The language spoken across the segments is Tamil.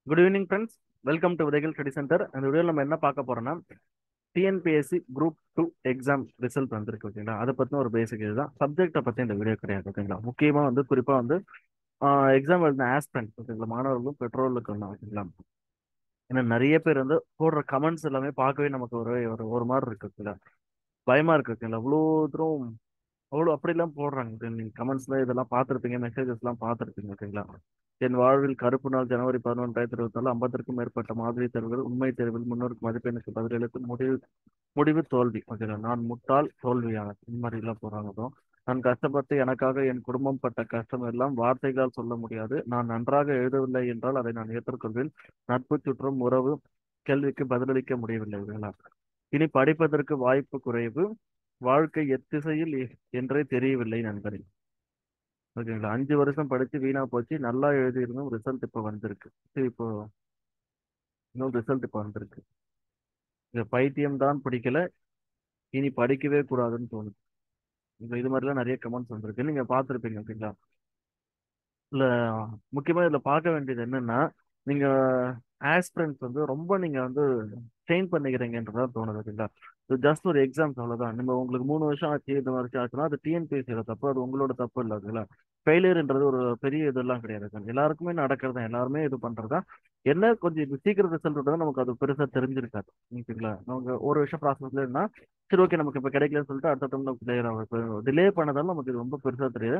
Good evening friends welcome to உதயகில் ஸ்டடி சென்டர் அந்த வீடியோவில் நம்ம என்ன பார்க்க போறோம்னா TNPSC group two exam result வந்திருக்கு ஓகேங்களா அதை பற்றின ஒரு பேசிக் இதுதான் சப்ஜெக்டை பற்றி இந்த வீடியோ கிடையாது ஓகேங்களா முக்கியமாக வந்து குறிப்பாக வந்து எக்ஸாம் எழுதின ஆஸ்பிரண்ட் ஓகேங்களா மாணவர்களும் பெட்ரோலுக்கு வந்தோம் ஓகேங்களா ஏன்னா நிறைய பேர் வந்து போடுற கமெண்ட்ஸ் எல்லாமே பார்க்கவே நமக்கு ஒரு ஒரு ஒரு மாதிரி இருக்கு ஓகேங்களா பயமா இருக்கு ஓகேங்களா அவ்வளோ தூரம் அவ்வளோ அப்படிலாம் போடுறாங்க நீங்கள் கமெண்ட்ஸ்ல இதெல்லாம் பார்த்துருப்பீங்க மெசேஜஸ்லாம் பார்த்துருப்பீங்க ஓகேங்களா என் வாழ்வில் கருப்பு நாள் ஜனவரி பதினொன்றாயிரத்தி இருபத்தி நாலு ஐம்பத்திற்கும் மேற்பட்ட மாதிரி தேர்வுகள் உண்மை தேர்வில் முன்னோருக்கு மதிப்பெண்ணுக்கு பதிலளித்து முடிவு முடிவு தோல்வி ஓகேங்களா நான் முட்டாள் தோல்வியானது இந்த மாதிரி எல்லாம் போறாங்க நான் கஷ்டப்பட்டு எனக்காக என் குடும்பம் பட்ட கஷ்டம் எல்லாம் வார்த்தைகளால் சொல்ல முடியாது நான் நன்றாக எழுதவில்லை என்றால் அதை நான் ஏற்றுக்கொள்வேன் நட்பு சுற்றும் உறவு கேள்விக்கு பதிலளிக்க முடியவில்லை ஓகேங்களா இனி படிப்பதற்கு வாய்ப்பு குறைவு வாழ்க்கை எத்திசையில் என்றே தெரியவில்லை நண்பரே ஓகேங்களா அஞ்சு வருஷம் படிச்சு வீணா போச்சு நல்லா எழுதியிருந்தோம் ரிசல்ட் இப்போ வந்திருக்கு சரி இப்போ இன்னும் ரிசல்ட் இப்போ வந்திருக்கு இந்த பைத்தியம் தான் பிடிக்கல இனி படிக்கவே கூடாதுன்னு தோணுது இப்போ இது மாதிரிலாம் நிறைய கமெண்ட்ஸ் வந்திருக்கு நீங்க பார்த்துருப்பீங்க ஓகேங்களா இல்ல முக்கியமா இதுல பார்க்க வேண்டியது என்னன்னா நீங்க ஆஸ்பிரன்ஸ் வந்து ரொம்ப நீங்க வந்து ட்ரெயின் பண்ணிக்கிறீங்கன்றதா தோணுது ஓகேங்களா இது ஜஸ்ட் ஒரு எக்ஸாம்ஸ் அவ்வளவுதான் நம்ம உங்களுக்கு மூணு வருஷம் ஆச்சு இந்த வருஷம் ஆச்சுன்னா அது டிஎன்பிஎஸ்சியோட தப்பு அது உங்களோட தப்பு இல்லை ஓகேங்களா ஃபெயிலியர்ன்றது ஒரு பெரிய இதெல்லாம் கிடையாது எல்லாருக்குமே நடக்கிறது தான் எல்லாருமே இது பண்றதா என்ன கொஞ்சம் இது சீக்கிரம் ரிசல்ட் விட்டா நமக்கு அது பெருசா தெரிஞ்சிருக்காது ஓகேங்களா நமக்கு ஒரு வருஷம் ப்ராசஸ்ல இருந்தா சரி ஓகே நமக்கு இப்போ கிடைக்கலன்னு சொல்லிட்டு அடுத்த டைம் நமக்கு கிளியர் ஆகும் டிலே பண்ணதால நமக்கு இது ரொம்ப பெருசா தெரியுது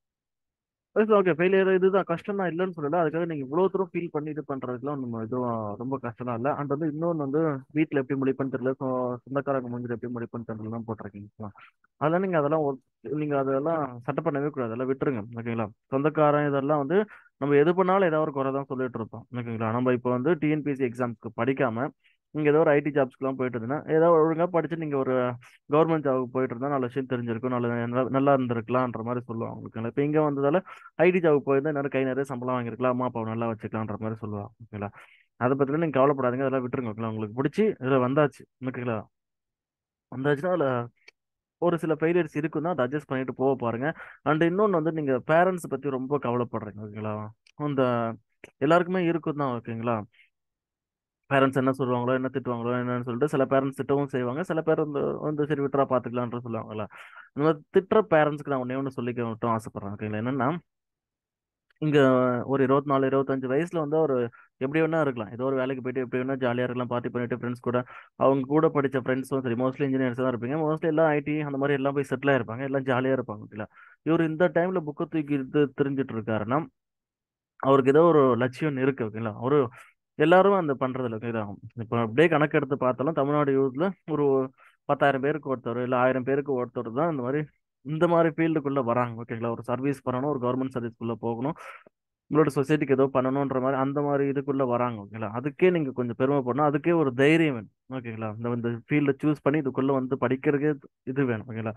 ஓகே ஃபெயிலியர் இதுதான் கஷ்டம் தான் இல்லைன்னு சொல்லல அதுக்காக நீங்க இவ்வளவு தூரம் ஃபீல் பண்ணி இது பண்றதுக்குலாம் நம்ம இதுவும் ரொம்ப கஷ்டம் இல்லை அண்ட் வந்து இன்னொன்று வந்து வீட்டில் எப்படி முடிப்புன்னு தெரியல ஸோ சொந்தக்காரங்க முடிஞ்சு எப்படி முடிப்புன்னு தெரியல போட்டிருக்கீங்க அதெல்லாம் நீங்க அதெல்லாம் நீங்க அதெல்லாம் சட்டை பண்ணவே கூடாது அதெல்லாம் விட்டுருங்க ஓகேங்களா சொந்தக்காரன் இதெல்லாம் வந்து நம்ம எது பண்ணாலும் ஏதாவது ஒரு குறை தான் சொல்லிட்டு இருப்போம் ஓகேங்களா நம்ம இப்போ வந்து டிஎன்பிஎஸ்சி எக்ஸாம்ஸ்க்கு படிக்காம நீங்க ஏதோ ஒரு ஐடி ஜாப்ஸ்க்குலாம் போயிட்டு இருந்தீங்கன்னா ஏதோ ஒழுங்கா படிச்சு நீங்க ஒரு கவர்மெண்ட் ஜாபுக்கு போயிட்டு இருந்தா நல்ல விஷயம் தெரிஞ்சிருக்கும் நல்ல நல்லா இருந்திருக்கலாம்ன்ற மாதிரி சொல்லுவாங்க ஓகேங்களா இப்போ இங்க வந்ததால ஐடி ஜாபுக்கு போயிருந்தா இன்னும் கை நிறைய சம்பளம் வாங்கிருக்கலாம் அம்மா அப்பாவை நல்லா வச்சுக்கலான்ற மாதிரி சொல்லுவாங்க ஓகேங்களா அதை பத்திலாம் நீங்க கவலைப்படாதீங்க அதெல்லாம் விட்டுருங்க ஓகேங்களா உங்களுக்கு பிடிச்சி இதுல வந்தாச்சு ஓகேங்களா வந்தாச்சுன்னா அதுல ஒரு சில ஃபெயிலியர்ஸ் இருக்குன்னா அதை அட்ஜஸ்ட் பண்ணிட்டு போக பாருங்க அண்ட் இன்னொன்று வந்து நீங்க பேரண்ட்ஸ் பத்தி ரொம்ப கவலைப்படுறீங்க ஓகேங்களா அந்த எல்லாருக்குமே இருக்கும் தான் ஓகேங்களா பேரண்ட்ஸ் என்ன சொல்லுவாங்களோ என்ன திட்டுவாங்களோ என்னன்னு சொல்லிட்டு சில பேரண்ட்ஸ் திட்டவும் செய்வாங்க சில பேர் வந்து வந்து சரி விட்டுறா பார்த்துக்கலான்ற சொல்லுவாங்களா இந்த திட்டுற பேரண்ட்ஸ்க்கு நான் ஒன்னே ஒன்று சொல்லிக்க மட்டும் ஆசைப்படுறேன் ஓகேங்களா என்னன்னா இங்க ஒரு இருபத்தி நாலு இருபத்தஞ்சு வயசுல வந்து ஒரு எப்படி வேணா இருக்கலாம் ஏதோ ஒரு வேலைக்கு போயிட்டு எப்படி வேணா ஜாலியா இருக்கலாம் பார்ட்டி பண்ணிட்டு ஃப்ரெண்ட்ஸ் கூட அவங்க கூட படிச்ச ஃப்ரெண்ட்ஸும் சரி மோஸ்ட்லி இன்ஜினியர்ஸ் தான் இருப்பீங்க மோஸ்ட்லி எல்லாம் ஐடி அந்த மாதிரி எல்லாம் போய் செட்டில் ஆயிருப்பாங்க எல்லாம் ஜாலியா இருப்பாங்க ஓகேங்களா இவர் இந்த டைம்ல புக்கை தூக்கி தெரிஞ்சிட்டு இருக்காருன்னா அவருக்கு ஏதோ ஒரு லட்சியம் இருக்கு ஓகேங்களா அவரு எல்லாரும் அந்த பண்றது இல்லை ஓகேங்களா இப்போ அப்படியே கணக்கு எடுத்து பார்த்தாலும் தமிழ்நாடு யூத்ல ஒரு பத்தாயிரம் பேருக்கு ஒருத்தர் இல்லை ஆயிரம் பேருக்கு ஒருத்தர் தான் இந்த மாதிரி இந்த மாதிரி ஃபீல்டுக்குள்ள வராங்க ஓகேங்களா ஒரு சர்வீஸ் பண்ணணும் ஒரு கவர்மெண்ட் சர்வீஸ்க்குள்ள போகணும் உங்களோட சொசைட்டிக்கு ஏதோ பண்ணணுன்ற மாதிரி அந்த மாதிரி இதுக்குள்ள வராங்க ஓகேங்களா அதுக்கே நீங்க கொஞ்சம் பெருமைப்படணும் அதுக்கே ஒரு தைரியம் வேணும் ஓகேங்களா இந்த இந்த ஃபீல்ட சூஸ் பண்ணி இதுக்குள்ள வந்து படிக்கிறதுக்கே இது வேணும் ஓகேங்களா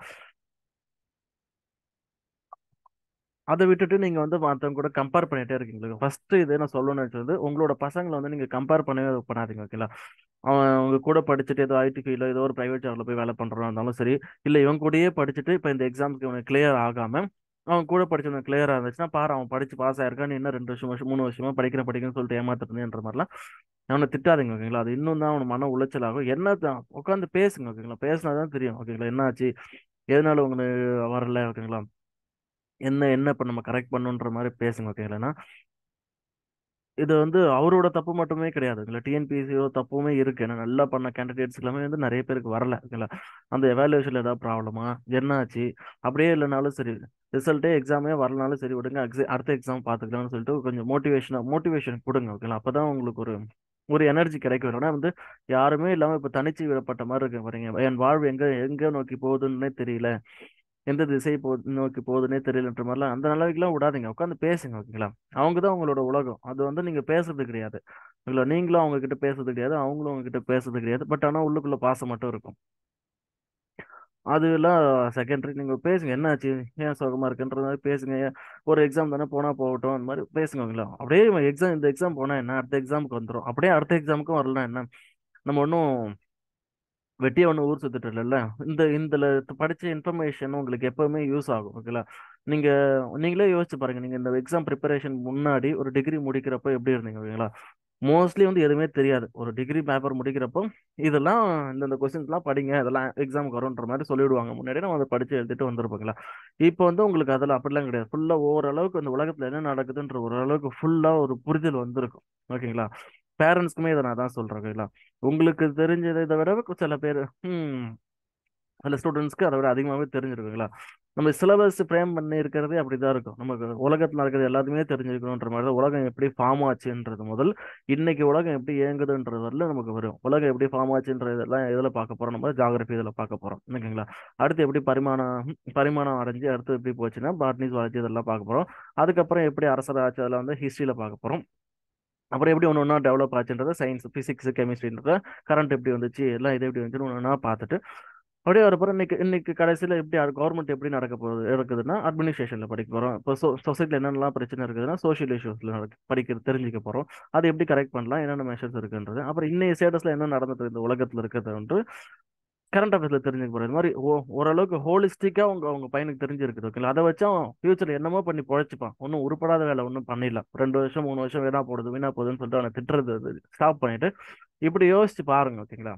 அதை விட்டுட்டு நீங்க வந்து மற்றவங்க கூட கம்பேர் பண்ணிட்டே இருக்கீங்க ஃபர்ஸ்ட் இது நான் சொல்லணும்னு வச்சது உங்களோட பசங்களை வந்து நீங்க கம்பேர் பண்ணவே பண்ணாதீங்க ஓகேங்களா அவன் அவங்க கூட படிச்சுட்டு ஏதோ ஐடி ஃபீல்டோ ஏதோ ஒரு பிரைவேட் ஜாப்ல போய் வேலை பண்றதா இருந்தாலும் சரி இல்லை இவங்க கூடயே படிச்சுட்டு இப்போ இந்த எக்ஸாம்ஸ்க்கு இவனுக்கு கிளியர் ஆகாம அவன் கூட படிச்சவங்க கிளியர் இருந்துச்சுன்னா பாரு அவன் படிச்சு பாஸ் ஆயிருக்கான் இன்னும் ரெண்டு வருஷம் வருஷம் மூணு வருஷமா படிக்கிற படிக்கணும்னு சொல்லிட்டு ஏமாத்துறதுன்ற மாதிரிலாம் அவனை திட்டாதீங்க ஓகேங்களா அது இன்னும் தான் அவன் மன உளைச்சல் ஆகும் என்ன உட்காந்து பேசுங்க ஓகேங்களா பேசினாதான் தெரியும் ஓகேங்களா என்ன ஆச்சு எதனால உங்களுக்கு வரல ஓகேங்களா என்ன என்ன இப்போ நம்ம கரெக்ட் பண்ணுன்ற மாதிரி பேசுங்க ஓகேங்களா இது வந்து அவரோட தப்பு மட்டுமே கிடையாது இல்லை டிஎன்பிசியோ தப்புமே இருக்கு ஏன்னா நல்லா பண்ண கேண்டிடேட்ஸ் எல்லாமே வந்து நிறைய பேருக்கு வரல ஓகேங்களா அந்த எவாலுவேஷன்ல ஏதாவது ப்ராப்ளமா என்னாச்சு அப்படியே இல்லைனாலும் சரி ரிசல்ட்டே எக்ஸாமே வரலனாலும் சரி விடுங்க அடுத்த எக்ஸாம் பார்த்துக்கலாம்னு சொல்லிட்டு கொஞ்சம் மோட்டிவேஷனா மோட்டிவேஷன் கொடுங்க ஓகேங்களா அப்பதான் உங்களுக்கு ஒரு ஒரு எனர்ஜி கிடைக்கும் ஏன்னா வந்து யாருமே இல்லாம இப்ப தனிச்சு விடப்பட்ட மாதிரி இருக்கு பாருங்க என் வாழ்வு எங்க எங்க நோக்கி போகுதுன்னே தெரியல எந்த திசை போ நோக்கி போகுதுன்னே தெரியலன்ற மாதிரிலாம் அந்த நிலவைக்கெல்லாம் விடாதீங்க உட்காந்து பேசுங்க ஓகேங்களா அவங்க தான் உங்களோட உலகம் அது வந்து நீங்க பேசுறது கிடையாது ஓகேங்களா நீங்களும் அவங்க கிட்ட பேசுறது கிடையாது அவங்களும் அவங்க கிட்ட பேசுறது கிடையாது பட் ஆனா உள்ளுக்குள்ள பாசம் மட்டும் இருக்கும் அதெல்லாம் செகண்டரி நீங்க பேசுங்க என்னாச்சு ஏன் சோகமா இருக்குன்ற மாதிரி பேசுங்க ஒரு எக்ஸாம் தானே போனா போகட்டும் அந்த மாதிரி பேசுங்க அப்படியே எக்ஸாம் இந்த எக்ஸாம் போனா என்ன அடுத்த எக்ஸாமுக்கு வந்துடும் அப்படியே அடுத்த எக்ஸாமுக்கும் வரலாம் என்ன நம்ம ஒன்றும் வெட்டியை ஒன்று ஊர் சுத்திட்டு இல்லைல்ல இந்த இதில் படித்த இன்ஃபர்மேஷன் உங்களுக்கு எப்பவுமே யூஸ் ஆகும் ஓகேங்களா நீங்கள் நீங்களே யோசிச்சு பாருங்க நீங்கள் இந்த எக்ஸாம் ப்ரிப்பரேஷன் முன்னாடி ஒரு டிகிரி முடிக்கிறப்ப எப்படி இருந்தீங்க ஓகேங்களா மோஸ்ட்லி வந்து எதுவுமே தெரியாது ஒரு டிகிரி பேப்பர் முடிக்கிறப்போ இதெல்லாம் இந்தந்த கொஸ்டின்ஸ்லாம் படிங்க இதெல்லாம் எக்ஸாமுக்கு வரும்ன்ற மாதிரி சொல்லிவிடுவாங்க முன்னாடி நம்ம அதை படித்து எழுதிட்டு வந்துருப்பாங்களா இப்போ வந்து உங்களுக்கு அதில் அப்படிலாம் கிடையாது ஃபுல்லாக ஓரளவுக்கு இந்த உலகத்தில் என்ன நடக்குதுன்ற ஓரளவுக்கு ஃபுல்லாக ஒரு புரிதல் வந்திருக்கும் ஓகேங்களா பேரண்ட்ஸ்க்குமே இதை நான் தான் சொல்கிறேன் ஓகேங்களா உங்களுக்கு தெரிஞ்சதை இதை விட சில பேர் சில ஸ்டூடெண்ட்ஸ்க்கு அதை விட அதிகமாகவே தெரிஞ்சிருக்குங்களா நம்ம சிலபஸ் ஃப்ரேம் பண்ணி இருக்கிறதே அப்படி தான் இருக்கும் நமக்கு உலகத்தில் நடக்கிறது எல்லாத்தையுமே தெரிஞ்சுக்கணுன்ற மாதிரி தான் உலகம் எப்படி ஃபார்ம் ஆச்சுன்றது முதல் இன்னைக்கு உலகம் எப்படி இயங்குதுன்றது வரல நமக்கு வரும் உலகம் எப்படி ஃபார்ம் ஆச்சுன்றது இதெல்லாம் இதில் பார்க்க போகிறோம் நம்ம ஜாகிரபி இதில் பார்க்க போகிறோம் ஓகேங்களா அடுத்து எப்படி பரிமாணம் பரிமாணம் அடைஞ்சு அடுத்து எப்படி போச்சுன்னா பாட்னி சுவாலஜி இதெல்லாம் பார்க்க போகிறோம் அதுக்கப்புறம் எப்படி அரசர் ஆச்சு அதெல்லாம் வந்து ஹிஸ்ட்ரியில் பார்க்க போகிறோம் அப்புறம் எப்படி ஒன்று ஒன்றா டெவலப் ஆச்சுன்றத சயின்ஸ் ஃபிசிக்ஸ் கெமிஸ்ட்ரின்றத கரண்ட் எப்படி வந்துச்சு எல்லாம் இது எப்படி வந்துச்சுன்னு ஒன்று ஒன்றா பார்த்துட்டு அப்படியே வரப்போ இன்னைக்கு இன்னைக்கு கடைசியில் எப்படி கவர்மெண்ட் எப்படி நடக்க போகுது இருக்குதுன்னா அட்மினிஸ்ட்ரேஷனில் படிக்க போகிறோம் இப்போ சொ சொசைட்டியில் என்னென்னலாம் பிரச்சனை இருக்குதுன்னா சோஷியல் இஷ்யூஸில் நடக்க படிக்கிறது தெரிஞ்சுக்க போகிறோம் அது எப்படி கரெக்ட் பண்ணலாம் என்னென்ன மெஷர்ஸ் இருக்குன்றது அப்புறம் இன்னைய ஸ்டேட்டஸில் என்ன நடந்துட்டு இந்த உலகத்தில் இருக்கிறது வந்து கரண்ட் அஃபேர்ஸில் தெரிஞ்சுக்க போகிறோம் இது மாதிரி ஓ ஓரளவுக்கு ஹோலிஸ்டிக்காக அவங்க அவங்க பையனுக்கு தெரிஞ்சிருக்குது ஓகே அதை வச்சு அவன் ஃபியூச்சர் என்னமோ பண்ணி பொழைச்சிப்பான் ஒன்றும் உருப்படாத வேலை ஒன்றும் பண்ணிடலாம் ரெண்டு வருஷம் மூணு வருஷம் வீணா போடுது வீணா போகுதுன்னு சொல்லிட்டு அவனை திட்டுறது ஸ்டாப் பண்ணிட்டு இப்படி யோசிச்சு பாருங்க ஓகேங்களா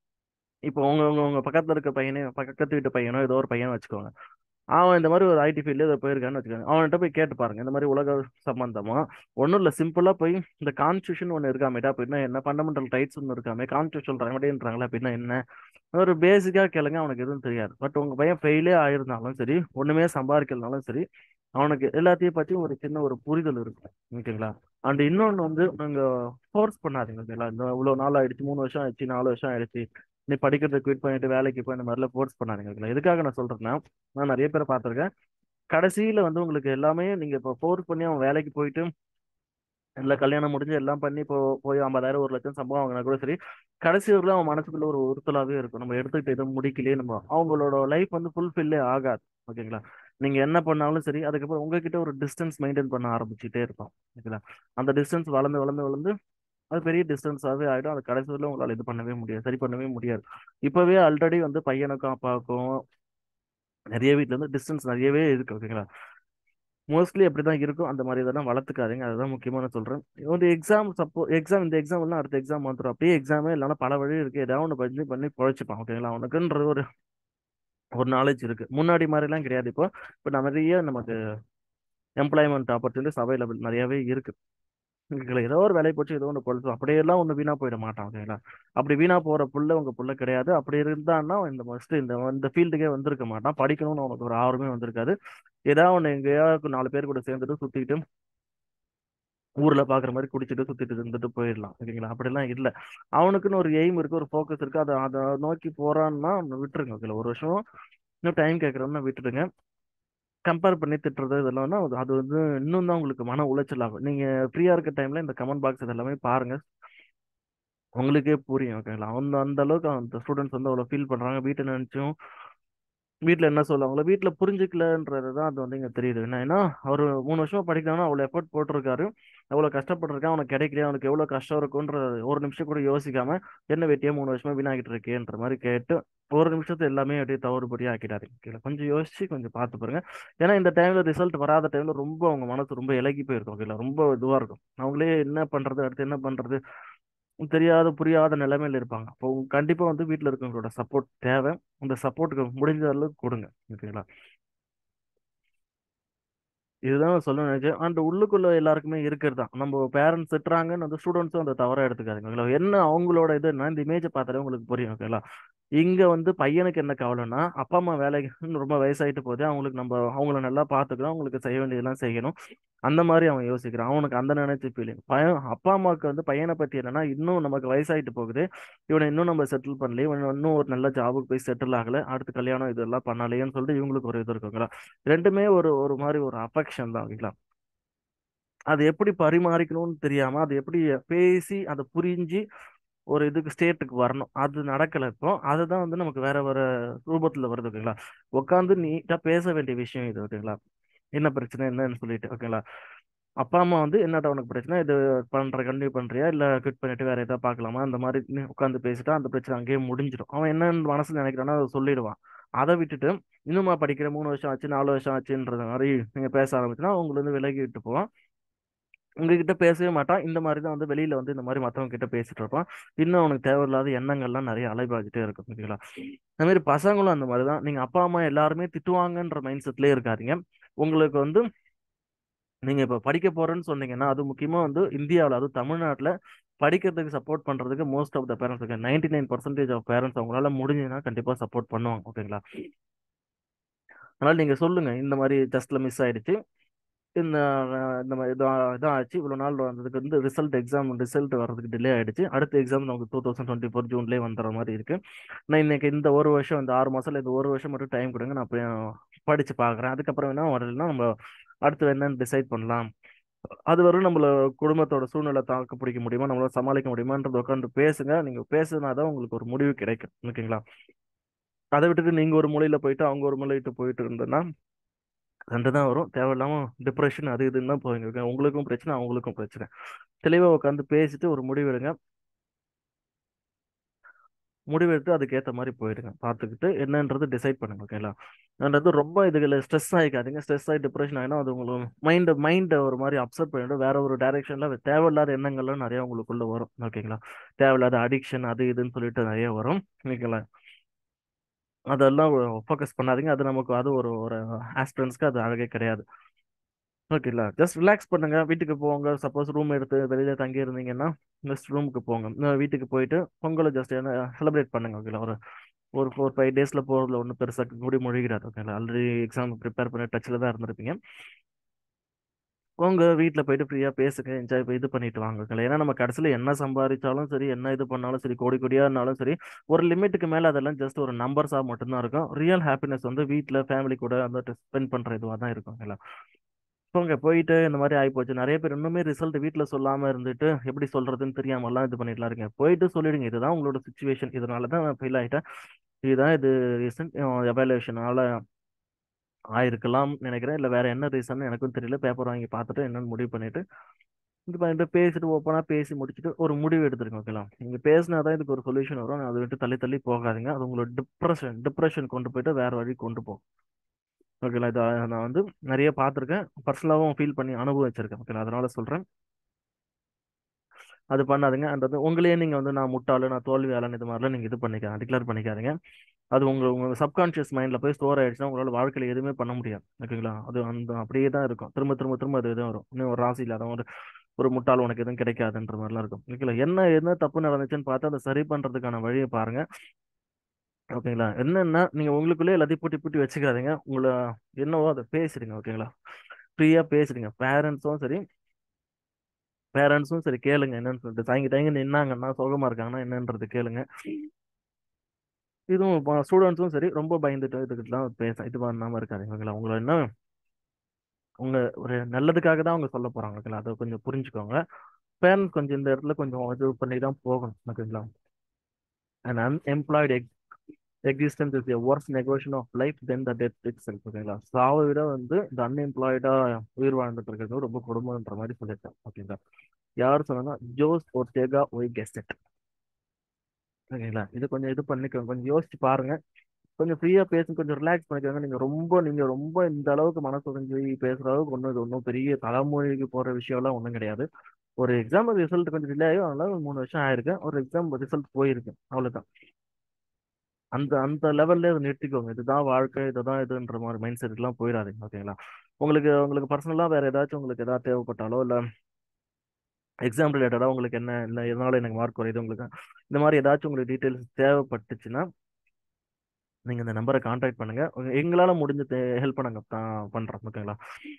இப்போ உங்க உங்க உங்க பக்கத்துல இருக்க பையனே பக்கத்து வீட்டு பையனோ ஏதோ ஒரு பையனை வச்சுக்கோங்க அவன் இந்த மாதிரி ஒரு ஐடி ஃபீல்டு இதை போயிருக்கான்னு வச்சுக்கோங்க அவன்கிட்ட போய் கேட்டு பாருங்க இந்த மாதிரி உலக சம்பந்தமா ஒன்றும் இல்லை சிம்பிளாக போய் இந்த கான்ஸ்டியூஷன் ஒன்று இருக்காமேட்டா அப்படின்னா என்ன ஃபண்டமெண்டல் ரைட்ஸ் ஒன்று இருக்காமே கான்ஸ்டியூஷன் ரெமடின்றாங்களா அப்படின்னா என்ன ஒரு பேசிக்காக கேளுங்க அவனுக்கு எதுவும் தெரியாது பட் உங்கள் பையன் ஃபெயிலே ஆயிருந்தாலும் சரி ஒன்றுமே சம்பாதிக்கலனாலும் சரி அவனுக்கு எல்லாத்தையும் பற்றியும் ஒரு சின்ன ஒரு புரிதல் இருக்கும் ஓகேங்களா அண்ட் இன்னொன்று வந்து நீங்கள் ஃபோர்ஸ் பண்ணாதீங்க ஓகேங்களா இந்த இவ்வளோ நாள் ஆயிடுச்சு மூணு வருஷம் ஆயிடுச்சு நாலு வருஷம் ஆயிடுச்சு நீ படிக்கிறத குவிட் பண்ணிட்டு வேலைக்கு போய் இந்த மாதிரிலாம் ஃபோர்ஸ் பண்ணாதீங்க ஓகேங்களா எதுக்காக நான் சொல்கிறேன்னா நான் நிறைய பேரை பார்த்துருக்கேன் கடைசியில் வந்து உங்களுக்கு எல்லாமே நீங்கள் இப்போ ஃபோர்ஸ் பண்ணி அவன் வேலைக்கு போயிட்டு இல்லை கல்யாணம் முடிஞ்சு எல்லாம் பண்ணி இப்போ போய் ஐம்பதாயிரம் ஒரு லட்சம் சம்பளம் வாங்கினா கூட சரி கடைசி வரல அவன் மனசுக்குள்ள ஒரு உறுத்தலாகவே இருக்கும் நம்ம எடுத்துக்கிட்டு எதுவும் முடிக்கலையே நம்ம அவங்களோட லைஃப் வந்து ஃபுல்ஃபில்லே ஆகாது ஓகேங்களா நீங்க என்ன பண்ணாலும் சரி அதுக்கப்புறம் உங்ககிட்ட ஒரு டிஸ்டன்ஸ் மெயின்டைன் பண்ண ஆரம்பிச்சுட்டே இருப்பான் ஓகேங்களா அந்த டிஸ்டன்ஸ் வளர்ந்து வளர்ந்து வளர்ந்து அது பெரிய டிஸ்டன்ஸாகவே ஆகிடும் அது கடைசி வரல உங்களால் இது பண்ணவே முடியாது சரி பண்ணவே முடியாது இப்போவே ஆல்ரெடி வந்து பையனுக்கும் அப்பாவுக்கும் நிறைய வீட்டில் இருந்து டிஸ்டன்ஸ் நிறையவே இருக்கு ஓகேங்களா மோஸ்ட்லி அப்படி தான் இருக்கும் அந்த மாதிரி இதெல்லாம் வளர்த்துக்காதீங்க அதுதான் முக்கியமான சொல்கிறேன் வந்து எக்ஸாம் சப்போ எக்ஸாம் இந்த எக்ஸாம் எல்லாம் அடுத்த எக்ஸாம் வந்துடும் அப்படியே எக்ஸாமே இல்லைனா பல வழி இருக்குது ஏதாவது ஒன்று பண்ணி பண்ணி பொழைச்சிப்பான் ஓகேங்களா அவனுக்குன்ற ஒரு ஒரு நாலேஜ் இருக்கு முன்னாடி மாதிரிலாம் கிடையாது இப்போ இப்போ நிறைய நமக்கு எம்ப்ளாய்மெண்ட் ஆப்பர்ச்சுனிட்டிஸ் அவைலபிள் நிறையவே இருக்கு ஓகேங்களா ஏதோ ஒரு வேலையை போச்சு ஏதோ ஒன்று பொழுது அப்படியெல்லாம் ஒன்று வீணா போயிட மாட்டான் ஓகேங்களா அப்படி வீணா போற புள்ள உங்க புள்ள கிடையாது அப்படி இருந்தான்னா இந்த மஸ்ட் இந்த இந்த ஃபீல்டுக்கே வந்திருக்க மாட்டான் படிக்கணும்னு அவனுக்கு ஒரு ஆர்வமே வந்திருக்காது ஏதாவது ஒன்று எங்கேயாவது நாலு பேர் கூட சேர்ந்துட்டு சுத்திட்டு ஊர்ல பாக்குற மாதிரி குடிச்சிட்டு சுத்திட்டு இருந்துட்டு போயிடலாம் ஓகேங்களா அப்படிலாம் இல்லை அவனுக்குன்னு ஒரு எய்ம் இருக்கு ஒரு ஃபோக்கஸ் இருக்கு அதை அதை நோக்கி போறான்னா விட்டுருங்க ஓகேங்களா ஒரு வருஷம் இன்னும் டைம் கேட்கறோம்னா விட்டுடுங்க கம்பேர் பண்ணி திட்டுறது இதெல்லாம் அது வந்து இன்னும் தான் உங்களுக்கு மன உளைச்சல் ஆகும் நீங்க ஃப்ரீயா இருக்க டைம்ல இந்த கமெண்ட் பாக்ஸ் இதெல்லாமே பாருங்க உங்களுக்கே புரியும் ஓகேங்களா அந்த அந்த அளவுக்கு அந்த ஸ்டூடெண்ட்ஸ் வந்து அவ்வளோ ஃபீல் பண்றாங்க வீட்டை நினைச்சும் வீட்டில் என்ன சொல்லுவாங்களோ வீட்டில் புரிஞ்சுக்கலன்றது தான் அது வந்து இங்கே தெரியுது என்ன ஏன்னா அவர் மூணு வருஷமா படிக்கிறாங்கன்னா அவ்வளோ எஃபர்ட் போட்டிருக்காரு எவ்வளோ கஷ்டப்பட்டிருக்கேன் அவனுக்கு கிடைக்கலையே அவனுக்கு எவ்வளோ கஷ்டம் இருக்குன்ற ஒரு நிமிஷம் கூட யோசிக்காம என்ன வெட்டியா மூணு வருஷமா வீணாகிட்டு இருக்கேன்ற மாதிரி கேட்டு ஒரு நிமிஷத்தை எல்லாமே அப்படியே தவறுபடியாக ஆக்கிட்டாரு கீழே கொஞ்சம் யோசிச்சு கொஞ்சம் பார்த்து பாருங்க ஏன்னா இந்த டைம்ல ரிசல்ட் வராத டைம்ல ரொம்ப அவங்க மனசு ரொம்ப இலகி போயிருக்கும் ஓகேங்களா ரொம்ப இதுவாக இருக்கும் அவங்களே என்ன பண்றது அடுத்து என்ன பண்றது தெரியாத புரியாத நிலைமையில இருப்பாங்க அப்போ கண்டிப்பா வந்து வீட்டில் இருக்கவங்களோட சப்போர்ட் தேவை அந்த சப்போர்ட்டுக்கு முடிஞ்ச அளவுக்கு கொடுங்க ஓகேங்களா இதுதான் சொல்ல நினைச்சேன் அண்ட் உள்ளுக்குள்ள எல்லாருக்குமே இருக்கிறது தான் நம்ம பேரண்ட்ஸ் திட்டுறாங்கன்னு வந்து ஸ்டூடெண்ட்ஸும் அந்த தவறாக எடுத்துக்காதுங்க என்ன அவங்களோட இதுன்னா இந்த இமேஜை பார்த்தாலே உங்களுக்கு புரியும் ஓகேங்களா இங்க வந்து பையனுக்கு என்ன கவலைன்னா அப்பா அம்மா வேலைக்கு ரொம்ப வயசாயிட்டு போதே அவங்களுக்கு நம்ம அவங்கள நல்லா பார்த்துக்கணும் அவங்களுக்கு செய்ய வேண்டியதெல்லாம் செய்யணும் அந்த மாதிரி அவன் யோசிக்கிறான் அவனுக்கு அந்த நினைச்ச ஃபீலிங் பையன் அப்பா அம்மாவுக்கு வந்து பையனை பத்தி என்னன்னா இன்னும் நமக்கு வயசாயிட்டு போகுது இவனை இன்னும் நம்ம செட்டில் பண்ணல இவன் இன்னும் ஒரு நல்ல ஜாபுக்கு போய் செட்டில் ஆகல அடுத்து கல்யாணம் இதெல்லாம் பண்ணலையேன்னு சொல்லிட்டு இவங்களுக்கு ஒரு இது இருக்குங்களா ரெண்டுமே ஒரு ஒரு மாதிரி ஒரு அஃபெக்ஷன் தான் ஓகேங்களா அது எப்படி பரிமாறிக்கணும்னு தெரியாம அது எப்படி பேசி அதை புரிஞ்சு ஒரு இதுக்கு ஸ்டேட்டுக்கு வரணும் அது நடக்கல இப்போ அதுதான் வந்து நமக்கு வேற வேற ரூபத்துல வருது ஓகேங்களா உட்காந்து நீட்டா பேச வேண்டிய விஷயம் இது ஓகேங்களா என்ன பிரச்சனை என்னன்னு சொல்லிட்டு ஓகேங்களா அப்பா அம்மா வந்து என்னடா உனக்கு பிரச்சனை இது பண்ற கண்டினியூ பண்றியா இல்ல குவிட் பண்ணிட்டு வேற ஏதாவது பார்க்கலாமா அந்த மாதிரி உட்காந்து பேசிட்டா அந்த பிரச்சனை அங்கேயே முடிஞ்சிடும் அவன் என்னன்னு மனசுல நினைக்கிறானோ அதை சொல்லிடுவான் அதை விட்டுட்டு இன்னுமா படிக்கிற மூணு வருஷம் ஆச்சு நாலு வருஷம் ஆச்சுன்றது மாதிரி நீங்க பேச ஆரம்பிச்சுன்னா அவங்களை வந்து விலகி விட்டு போவான் உங்ககிட்ட பேசவே மாட்டான் இந்த மாதிரி தான் வந்து வெளியில வந்து இந்த மாதிரி மற்றவங்க கிட்ட பேசிட்டு இருப்பான் இன்னும் அவனுக்கு தேவையில்லாத எண்ணங்கள்லாம் நிறைய அலைபாஞ்சிட்டே இருக்கும் ஓகேங்களா அந்த மாதிரி பசங்களும் அந்த மாதிரி தான் நீங்க அப்பா அம்மா எல்லாருமே திட்டுவாங்கன்ற மைண்ட் செட்லேயே இருக்காதீங்க உங்களுக்கு வந்து நீங்க இப்ப படிக்க போறேன்னு சொன்னீங்கன்னா அது முக்கியமா வந்து இந்தியாவில் அதுவும் தமிழ்நாட்டில் படிக்கிறதுக்கு சப்போர்ட் பண்றதுக்கு மோஸ்ட் ஆஃப் த பேரண்ட்ஸ் இருக்கு ninety nine percentage of parents அவங்களால முடிஞ்சதுன்னா கண்டிப்பா சப்போர்ட் பண்ணுவாங்க ஓகேங்களா அதனால நீங்க சொல்லுங்க இந்த மாதிரி டெஸ்ட்ல மிஸ் ஆயிடுச்சு இந்த அஹ், இந்த மாதிரி இதான் இதான் ஆச்சு இவ்வளோ நாள் வந்ததுக்கு வந்து ரிசல்ட் எக்ஸாம் ரிசல்ட் வர்றதுக்கு டிலே ஆயிடுச்சு அடுத்த எக்ஸாம் நமக்கு டூ தௌசண்ட் டுவெண்ட்டி ஃபோர் ஜூன்லேயே வந்துடுற மாதிரி இருக்கு நான் இன்னைக்கு இந்த ஒரு வருஷம் இந்த ஆறு மாசத்துல இந்த ஒரு வருஷம் மட்டும் டைம் கொடுங்க நான் போய் படிச்சு பார்க்குறேன் அதுக்கப்புறம் என்ன வரலைன்னா நம்ம அடுத்து என்னன்னு டிசைட் பண்ணலாம் அது வரும் நம்மள குடும்பத்தோட சூழ்நிலை தாக்கு பிடிக்க முடியுமா நம்மளால சமாளிக்க முடியுமான்றது உட்காந்து பேசுங்க நீங்க பேசுனா தான் உங்களுக்கு ஒரு முடிவு கிடைக்கும் ஓகேங்களா அதை விட்டுட்டு நீங்க ஒரு மூலையில போயிட்டு அவங்க ஒரு மூலையிட்டு போயிட்டு இருந்தோன்னா ரெண்டு தான் வரும் தேவையில்லாம டிப்ரெஷன் அது இதுன்னு தான் போவீங்க okay? உங்களுக்கும் பிரச்சனை அவங்களுக்கும் பிரச்சனை தெளிவா உட்காந்து பேசிட்டு ஒரு முடிவெடுங்க முடிவெடுத்து அதுக்கேற்ற மாதிரி போயிடுங்க பார்த்துக்கிட்டு என்னன்றது டிசைட் பண்ணுங்க ஓகேங்களா அன்றது ரொம்ப இதுல ஸ்ட்ரெஸ் ஆகிக்காதீங்க ஸ்ட்ரெஸ் ஆகி டிப்ரெஷன் ஆகினா அது உங்களுக்கு மைண்ட் மைண்டை ஒரு மாதிரி அப்செட் பண்ணிட்டு வேற ஒரு டைரக்ஷன்ல தேவையில்லாத எண்ணங்கள்லாம் நிறைய உங்களுக்குள்ள வரும் ஓகேங்களா தேவையில்லாத அடிக்ஷன் அது இதுன்னு சொல்லிட்டு நிறைய வரும் ஓகேங்களா அதெல்லாம் ஃபோக்கஸ் பண்ணாதீங்க அது நமக்கு அது ஒரு ஒரு ஆஸ்பிரன்ஸ்க்கு அது அழகே கிடையாது ஓகேங்களா ஜஸ்ட் ரிலாக்ஸ் பண்ணுங்க வீட்டுக்கு போங்க சப்போஸ் ரூம் எடுத்து வெளியில தங்கி இருந்தீங்கன்னா ஜஸ்ட் ரூமுக்கு போங்க இன்னும் வீட்டுக்கு போயிட்டு பொங்கலை ஜஸ்ட் என்ன செலிப்ரேட் பண்ணுங்க ஓகேங்களா ஒரு ஒரு ஃபோர் ஃபைவ் டேஸ்ல போறதுல ஒன்றும் பெருசாக கூடி மொழிகிறார் ஓகேங்களா ஆல்ரெடி எக்ஸாம் ப்ரிப்பேர் பண்ணி டச்சில் தான் இருந்திருப்பீங்க உங்க வீட்டில் போயிட்டு ஃப்ரீயாக பேசுங்க என்ஜாய் இது பண்ணிட்டு வாங்க ஓகேங்களா ஏன்னா நம்ம கடைசியில் என்ன சம்பாதிச்சாலும் சரி என்ன இது பண்ணாலும் சரி கோடி கோடியாக இருந்தாலும் சரி ஒரு லிமிட்டுக்கு மேலே அதெல்லாம் ஜஸ்ட் ஒரு நம்பர்ஸாக மட்டும்தான் இருக்கும் ரியல் ஹாப்பினஸ் வந்து வீட்டில் ஃபேமிலி கூட வந்துட்டு ஸ்பெண்ட் பண்ணுற இதுவாக தான் இருக்கும் ஓகேங்களா போங்க போயிட்டு இந்த மாதிரி ஆகிப்போச்சு நிறைய பேர் இன்னுமே ரிசல்ட் வீட்டில் சொல்லாமல் இருந்துட்டு எப்படி சொல்றதுன்னு தெரியாமலாம் இது பண்ணிட்டுலாம் இருக்கீங்க போயிட்டு சொல்லிடுங்க இதுதான் உங்களோட சுச்சுவேஷன் இதனால தான் நான் ஃபெயில் ஆகிட்டேன் இதுதான் இது ரீசன் எவாலுவேஷனால ஆயிருக்கலாம் நினைக்கிறேன் இல்லை வேற என்ன ரீசன் எனக்கும் தெரியல பேப்பர் வாங்கி பார்த்துட்டு என்னன்னு முடிவு பண்ணிட்டு இது பண்ணிட்டு பேசிட்டு ஓப்பனாக பேசி முடிச்சுட்டு ஒரு முடிவு எடுத்துருங்க ஓகேலாம் நீங்கள் பேசினா தான் இதுக்கு ஒரு சொல்யூஷன் வரும் அதை விட்டு தள்ளி தள்ளி போகாதீங்க அது உங்களோட டிப்ரெஷன் டிப்ரெஷன் கொண்டு போயிட்டு வேற வழி கொண்டு போகும் ஓகேங்களா இதை நான் வந்து நிறைய பார்த்துருக்கேன் பர்சனலாகவும் ஃபீல் பண்ணி அனுபவிச்சிருக்கேன் ஓகேங்களா அதனால சொல்கிறேன் அது பண்ணாதுங்க அந்த உங்களையே நீங்கள் வந்து நான் முட்டாளு நான் தோல்வியாளன் இது மாதிரிலாம் நீங்கள் இது பண்ணிக்க டிக்ளேர் பண்ணிக்காதீங்க அது உங்க உங்க சப்கான்ஷியஸ் மைண்டில் போய் ஸ்டோர் ஆயிடுச்சுன்னா உங்களால் வாழ்க்கையில் எதுவுமே பண்ண முடியாது ஓகேங்களா அது அந்த அப்படியே தான் இருக்கும் திரும்ப திரும்ப திரும்ப அது எதுவும் வரும் இன்னும் ஒரு ராசி இல்லாத ஒரு ஒரு முட்டாள் உனக்கு எதுவும் கிடைக்காதுன்ற மாதிரிலாம் இருக்கும் ஓகேங்களா என்ன என்ன தப்பு நடந்துச்சுன்னு பார்த்து அதை சரி பண்ணுறதுக்கான வழியை பாருங்க ஓகேங்களா என்னன்னா நீங்கள் உங்களுக்குள்ளே எல்லாத்தையும் பூட்டி பூட்டி வச்சுக்காதீங்க உங்களை என்னவோ அதை பேசுறீங்க ஓகேங்களா ஃப்ரீயாக பேசுறீங்க பேரண்ட்ஸும் சரி பேரண்ட்ஸும் சரி கேளுங்க என்னன்னு சொல்லிட்டு தயங்கி தயங்கி நின்னாங்கன்னா சோகமா இருக்காங்கன்னா என்னன்றது கேளுங்க இதுவும் ஸ்டூடெண்ட்ஸும் சரி ரொம்ப பயந்துட்டு இதுக்கிட்டலாம் பேச இது பண்ணாம இருக்காதீங்க ஓகேங்களா உங்களை என்ன உங்க ஒரு நல்லதுக்காக தான் அவங்க சொல்ல போறாங்க ஓகேங்களா அதை கொஞ்சம் புரிஞ்சுக்கோங்க பேரண்ட்ஸ் கொஞ்சம் இந்த இடத்துல கொஞ்சம் இது பண்ணி தான் போகணும் ஓகேங்களா அண்ட் அன்எம்ப்ளாய்டு எக் existence is worse negation of life than the death itself ஓகேங்களா சாவை விட வந்து இந்த அன்எம்ப்ளாய்டா உயிர் வாழ்ந்துட்டு இருக்கிறது ரொம்ப கொடுமைன்ற மாதிரி சொல்லியிருக்கேன் ஓகேங்களா யார் சொன்னா ஜோஸ் ஒர்டேகா ஒய் கெஸ்ட் ஓகேங்களா இது கொஞ்சம் இது பண்ணிக்கோங்க கொஞ்சம் யோசிச்சு பாருங்க கொஞ்சம் ஃப்ரீயா பேசுங்க கொஞ்சம் ரிலாக்ஸ் பண்ணிக்கோங்க நீங்க ரொம்ப நீங்க ரொம்ப இந்த அளவுக்கு மனசு உடைஞ்சு பேசுற அளவுக்கு ஒன்றும் இது ஒன்றும் பெரிய தலைமொழிக்கு போற விஷயம்லாம் ஒன்றும் கிடையாது ஒரு எக்ஸாம் ரிசல்ட் கொஞ்சம் டிலே ஆகும் அதனால ஒரு மூணு வருஷம் ஆயிருக்கு ஒரு எக்ஸாம் ரிசல்ட் போயிருக்கு அவ்வளவுதான் அந்த அந்த லெவல்ல அதை நிறுத்திக்கோங்க இதுதான் வாழ்க்கை இதுதான் இதுன்ற மாதிரி மைண்ட் செட்லாம் போயிடாதீங்க ஓகேங்களா உங்களுக்கு உங்களுக்கு பர்சனலா வேற ஏதாச்சும் உங்களுக்கு ஏதாவது தேவைப்பட்டாலோ இல்லை எக்ஸாம் ரிலேட்டடாக உங்களுக்கு என்ன இல்லை எதனால எனக்கு மார்க் குறையுது உங்களுக்கு இந்த மாதிரி ஏதாச்சும் உங்களுக்கு டீட்டெயில்ஸ் தேவைப்பட்டுச்சுன்னா நீங்கள் இந்த நம்பரை காண்டாக்ட் பண்ணுங்க எங்களால் முடிஞ்ச ஹெல்ப் நாங்கள் பண்ணுறோம் ஓகேங்களா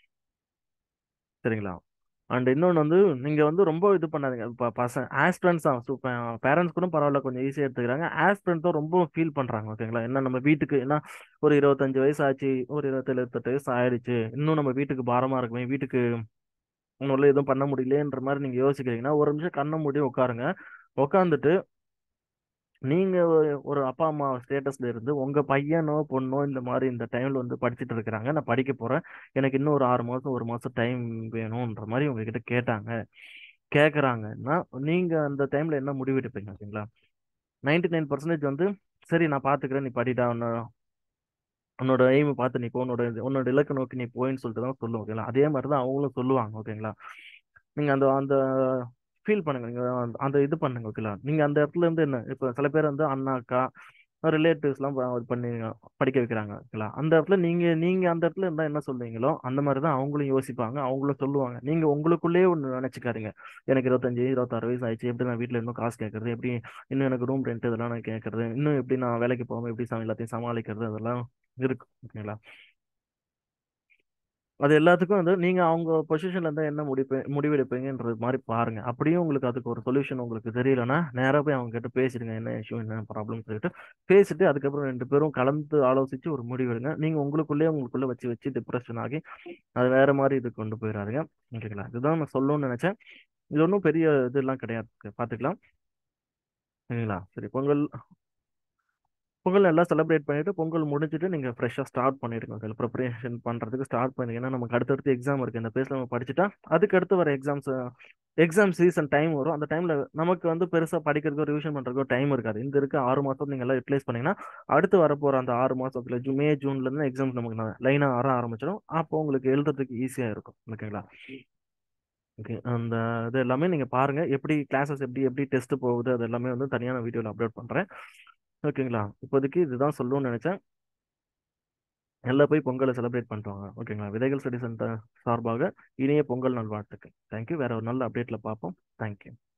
சரிங்களா அண்ட் இன்னொன்று வந்து நீங்கள் வந்து ரொம்ப இது பண்ணாதீங்க இப்போ பசங்க ஆஸ்பிரண்ட்ஸ் தான் ஸோ பேரண்ட்ஸ் கூட பரவாயில்ல கொஞ்சம் ஈஸியாக எடுத்துக்கிறாங்க ஆஸ்பிரண்ட் தான் ரொம்ப ஃபீல் பண்ணுறாங்க ஓகேங்களா என்ன நம்ம வீட்டுக்கு என்ன ஒரு இருபத்தஞ்சு வயசு ஆச்சு ஒரு இருபத்தேழு இருபத்தெட்டு வயசு ஆயிடுச்சு இன்னும் நம்ம வீட்டுக்கு பாரமாக இருக்குமே வீட்டுக்கு உன்னால எதுவும் பண்ண முடியலன்ற மாதிரி நீங்க யோசிக்கிறீங்கன்னா ஒரு நிமிஷம் கண்ணை மூடி உட்காருங்க உட்காந்துட்டு நீங்க ஒரு அப்பா அம்மா ஸ்டேட்டஸ்ல இருந்து உங்க பையனோ பொண்ணோ இந்த மாதிரி இந்த டைம்ல வந்து படிச்சுட்டு இருக்கிறாங்க நான் படிக்க போறேன் எனக்கு இன்னும் ஒரு ஆறு மாசம் ஒரு மாசம் டைம் வேணும்ன்ற மாதிரி உங்ககிட்ட கேட்டாங்க கேட்குறாங்கன்னா நீங்க அந்த டைம்ல என்ன முடிவு எடுப்பீங்க ஓகேங்களா நைன்டி நைன் பர்சன்டேஜ் வந்து சரி நான் பாத்துக்கிறேன் நீ படிடா உன்னோட எய்மை பார்த்து நீ போ உன்னோட உன்னோட இலக்கை நோக்கி நீ போயின்னு சொல்லிட்டு தான் சொல்லுவோம் ஓகேங்களா அதே மாதிரி தான் அவங்களும் சொல்லுவாங்க ஓகேங்களா நீங்க அந்த அந்த ஃபீல் பண்ணுங்க நீங்க அந்த- அந்த இது பண்ணுங்க ஓகேங்களா நீங்க அந்த இடத்துல இருந்து என்ன இப்போ சில பேர் வந்து அண்ணா அக்கா ரிலேட்டிவ்ஸ்லாம் இது பண்ணி படிக்க வைக்கிறாங்க ஓகேங்களா அந்த இடத்துல நீங்க நீங்க அந்த இடத்துல இருந்தா என்ன சொல்லுவீங்களோ அந்த மாதிரி தான் அவங்களும் யோசிப்பாங்க அவங்களும் சொல்லுவாங்க நீங்க உங்களுக்குள்ளேயே ஒன்று நினைச்சுக்காதீங்க எனக்கு இருபத்தஞ்சு இருபத்தாறு வயசு ஆயிடுச்சு எப்படி நான் வீட்டில் இன்னும் காசு கேட்கறது எப்படி இன்னும் எனக்கு ரூம் ரெண்ட் இதெல்லாம் நான் கேட்கறது இன்னும் எப்படி நான் வேலைக்கு போகாம எப்படி சா- எல்லாத்தையும் சமாளிக்கிறது அதெல்லாம் இருக்கு ஓகேங்களா அது எல்லாத்துக்கும் வந்து நீங்க அவங்க பொசிஷன்ல இருந்தா என்ன முடிவு முடிவெடுப்பீங்கன்றது மாதிரி பாருங்க அப்படியும் உங்களுக்கு அதுக்கு ஒரு சொல்யூஷன் உங்களுக்கு தெரியலன்னா நேரா போய் அவங்க கிட்ட பேசிடுங்க என்ன இஷ்யூ என்ன ப்ராப்ளம் சொல்லிட்டு பேசிட்டு அதுக்கப்புறம் ரெண்டு பேரும் கலந்து ஆலோசிச்சு ஒரு முடிவெடுங்க நீங்க உங்களுக்குள்ளேயே உங்களுக்குள்ள வச்சு வச்சு டிப்ரெஷன் ஆகி அது வேற மாதிரி இது கொண்டு போயிடாதீங்க ஓகேங்களா இதுதான் நான் சொல்லணும்னு நினைச்சேன் இது ஒன்றும் பெரிய இதெல்லாம் கிடையாது பார்த்துக்கலாம் சரிங்களா சரி பொங்கல் பொங்கல் நல்லா செலிப்ரேட் பண்ணிட்டு பொங்கல் முடிஞ்சிட்டு நீங்க ஃப்ரெஷ்ஷாக ஸ்டார்ட் பண்ணிடுங்க அதில் ப்ரிப்பரேஷன் பண்றதுக்கு ஸ்டார்ட் பண்ணுங்க ஏன்னா நமக்கு அடுத்தடுத்து எக்ஸாம் இருக்கு இந்த பேஸ்ல நம்ம படிச்சுட்டா அதுக்கு அடுத்து வர எக்ஸாம்ஸ் எக்ஸாம் சீசன் டைம் வரும் அந்த டைம்ல நமக்கு வந்து பெருசா படிக்கிறதுக்கோ ரிவிஷன் பண்றதுக்கோ டைம் இருக்காது இந்த இருக்க ஆறு மாசம் நீங்க எல்லாம் யூட்டிலைஸ் பண்ணீங்கன்னா அடுத்து வரப்போற அந்த ஆறு மாசத்துல ஜூ மே ஜூன்ல இருந்து எக்ஸாம்ஸ் நமக்கு லைனா வர ஆரம்பிச்சிடும் அப்போ உங்களுக்கு எழுதுறதுக்கு ஈஸியா இருக்கும் ஓகேங்களா ஓகே அந்த இது எல்லாமே நீங்க பாருங்க எப்படி கிளாஸஸ் எப்படி எப்படி டெஸ்ட் போகுது அது எல்லாமே வந்து தனியான வீடியோவில் அப்லோட் பண்றேன் ஓகேங்களா இப்போதைக்கு இதுதான் சொல்லணும்னு நினைச்சேன் எல்லாம் போய் பொங்கலை செலிப்ரேட் பண்ணுவாங்க ஓகேங்களா விதைகள் ஸ்டடி சென்டர் சார்பாக இனிய பொங்கல் நல்வாழ்த்துக்கள் தேங்க்யூ வேற ஒரு நல்ல அப்டேட்ல பார்ப்போம் தேங்க்யூ